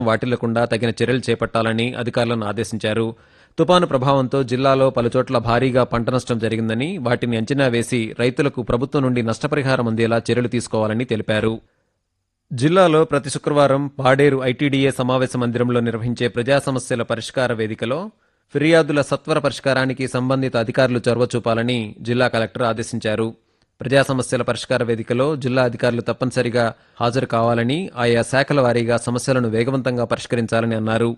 వాటిల్లకుండా తగిన చర్యలు చేపట్టాలని అధికారులను ఆదేశించారు తుపాను ప్రభావంతో జిల్లాలో పలుచోట్ల భారీగా పంట నష్టం జరిగిందని వాటిని అంచనా వేసి రైతులకు ప్రభుత్వం నుండి నష్టపరిహారం అందేలా చర్యలు తీసుకోవాలని తెలిపారు జిల్లాలో ప్రతి శుక్రవారం పాడేరు ఐటీడీఏ సమావేశ మందిరంలో నిర్వహించే ప్రజా సమస్యల పరిష్కార వేదికలో ఫిర్యాదుల సత్వర పరిష్కారానికి సంబంధిత అధికారులు చొరవ చూపాలని జిల్లా కలెక్టర్ ఆదేశించారు ప్రజా సమస్యల పరిష్కార వేదికలో జిల్లా అధికారులు తప్పనిసరిగా హాజరు కావాలని ఆయా శాఖల వారీగా సమస్యలను వేగవంతంగా పరిష్కరించాలని అన్నారు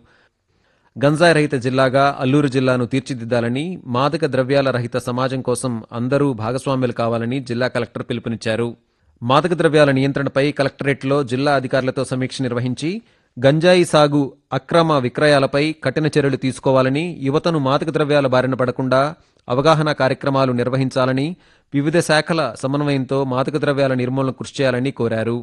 గంజాయి రహిత జిల్లాగా అల్లూరు జిల్లాను తీర్చిదిద్దాలని మాదక ద్రవ్యాల రహిత సమాజం కోసం అందరూ భాగస్వాములు కావాలని జిల్లా కలెక్టర్ పిలుపునిచ్చారు మాదక ద్రవ్యాల నియంత్రణపై కలెక్టరేట్లో జిల్లా అధికారులతో సమీక్ష నిర్వహించి గంజాయి సాగు అక్రమ విక్రయాలపై కఠిన చర్యలు తీసుకోవాలని యువతను మాదక ద్రవ్యాల బారిన పడకుండా అవగాహన కార్యక్రమాలు నిర్వహించాలని వివిధ శాఖల సమన్వయంతో మాదక ద్రవ్యాల నిర్మూలన కృషి చేయాలని కోరారు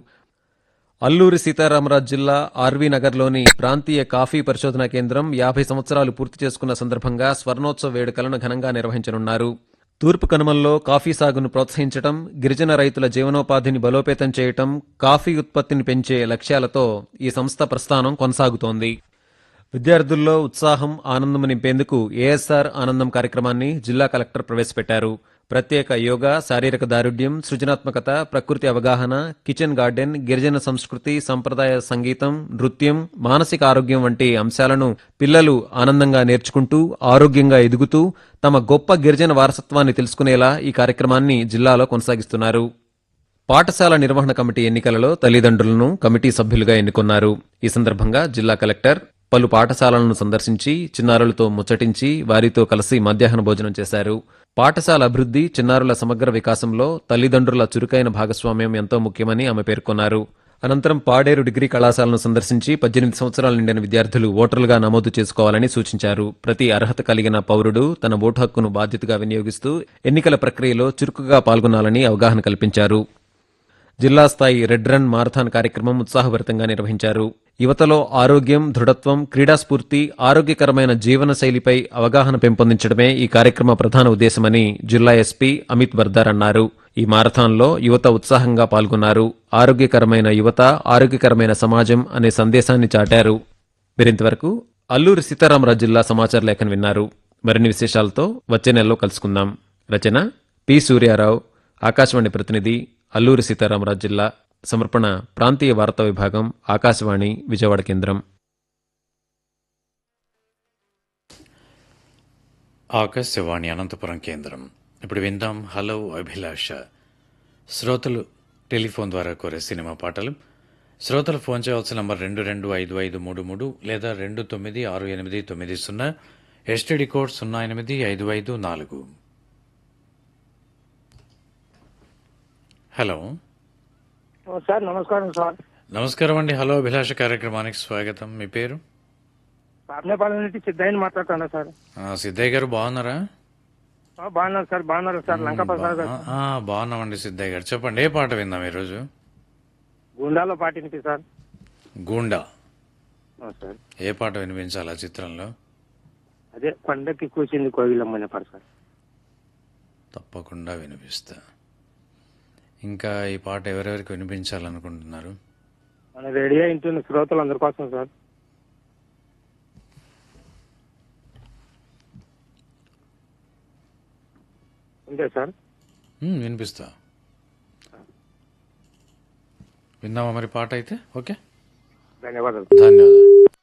అల్లూరి సీతారామరాజు జిల్లా ఆర్వీ నగర్లోని ప్రాంతీయ కాఫీ పరిశోధనా కేంద్రం యాభై సంవత్సరాలు పూర్తి చేసుకున్న సందర్భంగా స్వర్ణోత్సవ వేడుకలను ఘనంగా నిర్వహించనున్నారు తూర్పు కనుమల్లో కాఫీ సాగును ప్రోత్సహించడం గిరిజన రైతుల జీవనోపాధిని బలోపేతం చేయటం కాఫీ ఉత్పత్తిని పెంచే లక్ష్యాలతో ఈ సంస్థ ప్రస్థానం కొనసాగుతోంది విద్యార్థుల్లో ఉత్సాహం ఆనందం నింపేందుకు ఏఎస్ఆర్ ఆనందం కార్యక్రమాన్ని జిల్లా కలెక్టర్ ప్రవేశపెట్టారు ప్రత్యేక యోగా శారీరక దారుఢ్యం సృజనాత్మకత ప్రకృతి అవగాహన కిచెన్ గార్డెన్ గిరిజన సంస్కృతి సంప్రదాయ సంగీతం నృత్యం మానసిక ఆరోగ్యం వంటి అంశాలను పిల్లలు ఆనందంగా నేర్చుకుంటూ ఆరోగ్యంగా ఎదుగుతూ తమ గొప్ప గిరిజన వారసత్వాన్ని తెలుసుకునేలా ఈ కార్యక్రమాన్ని జిల్లాలో కొనసాగిస్తున్నారు పాఠశాల నిర్వహణ కమిటీ ఎన్నికలలో తల్లిదండ్రులను కమిటీ సభ్యులుగా ఎన్నుకున్నారు ఈ సందర్భంగా జిల్లా కలెక్టర్ పలు పాఠశాలలను సందర్శించి చిన్నారులతో ముచ్చటించి వారితో కలిసి మధ్యాహ్న భోజనం చేశారు పాఠశాల అభివృద్ధి చిన్నారుల సమగ్ర వికాసంలో తల్లిదండ్రుల చురుకైన భాగస్వామ్యం ఎంతో ముఖ్యమని ఆమె పేర్కొన్నారు అనంతరం పాడేరు డిగ్రీ కళాశాలను సందర్శించి పద్దెనిమిది సంవత్సరాల నిండిన విద్యార్థులు ఓటర్లుగా నమోదు చేసుకోవాలని సూచించారు ప్రతి అర్హత కలిగిన పౌరుడు తన ఓటు హక్కును బాధ్యతగా వినియోగిస్తూ ఎన్నికల ప్రక్రియలో చురుకుగా పాల్గొనాలని అవగాహన కల్పించారు జిల్లా స్థాయి రెడ్ రన్ మారథాన్ కార్యక్రమం ఉత్సాహభరితంగా నిర్వహించారు యువతలో ఆరోగ్యం దృఢత్వం క్రీడాస్ఫూర్తి ఆరోగ్యకరమైన జీవన శైలిపై అవగాహన పెంపొందించడమే ఈ కార్యక్రమ ప్రధాన ఉద్దేశమని జిల్లా ఎస్పీ అమిత్ వర్దార్ అన్నారు ఈ మారథాన్లో యువత ఉత్సాహంగా పాల్గొన్నారు ఆరోగ్యకరమైన యువత ఆరోగ్యకరమైన సమాజం అనే సందేశాన్ని చాటారు మీరింతవరకు అల్లూరి సీతారామరాజు జిల్లా సమాచార లేఖను విన్నారు మరిన్ని విశేషాలతో వచ్చే నెలలో కలుసుకుందాం రచన పి సూర్యారావు ఆకాశవాణి ప్రతినిధి అల్లూరి సీతారామరాజు జిల్లా సమర్పణ ప్రాంతీయ వార్తా విభాగం ఆకాశవాణి విజయవాడ కేంద్రం ఆకాశవాణి అనంతపురం కేంద్రం ఇప్పుడు విందాం హలో అభిలాష శ్రోతలు టెలిఫోన్ ద్వారా కోరే సినిమా పాటలు శ్రోతలు ఫోన్ చేయవలసిన నంబర్ రెండు రెండు ఐదు ఐదు మూడు మూడు లేదా రెండు తొమ్మిది ఆరు ఎనిమిది తొమ్మిది సున్నా ఎస్టీడీ కోడ్ సున్నా ఎనిమిది ఐదు ఐదు నాలుగు హలో ఓ సార్ నమస్కారం సార్ నమస్కారం అండి హలో అభిలాష కార్యక్రమానికి స్వాగతం మీ పేరు పాపనేపాలెం నుంచి సిద్ధయ్యని మాట్లాడుతున్నా సార్ ఆ, సిద్ధయ్య గారు బాగున్నారా ఆ, బాగున్నారు సార్ బాగున్నారు సార్ లంక ప్రసాద్ గారు ఆ, ఆ, బాగున్నామండి సిద్ధయ్య గారు చెప్పండి ఏ పాట విందాం ఈరోజు గుండాలో పాటించి సార్ గూండా ఆ, సార్ ఏ పాట వినిపించాలి ఆ చిత్రంలో అదే పండక్కి కూర్చింది కోవిలమ్మనే పాట సార్ తప్పకుండా వినిపిస్తా ఇంకా ఈ పాట ఎవరెవరికి వినిపించాలనుకుంటున్నారు మన రెడీ అయింటుంది శ్రోతలు అందరి కోసం సార్ ఉందే సార్ ఉమ్, వినిపిస్తా విందామా మరి పాట అయితే ఓకే ధన్యవాదాలు ధన్యవాదాలు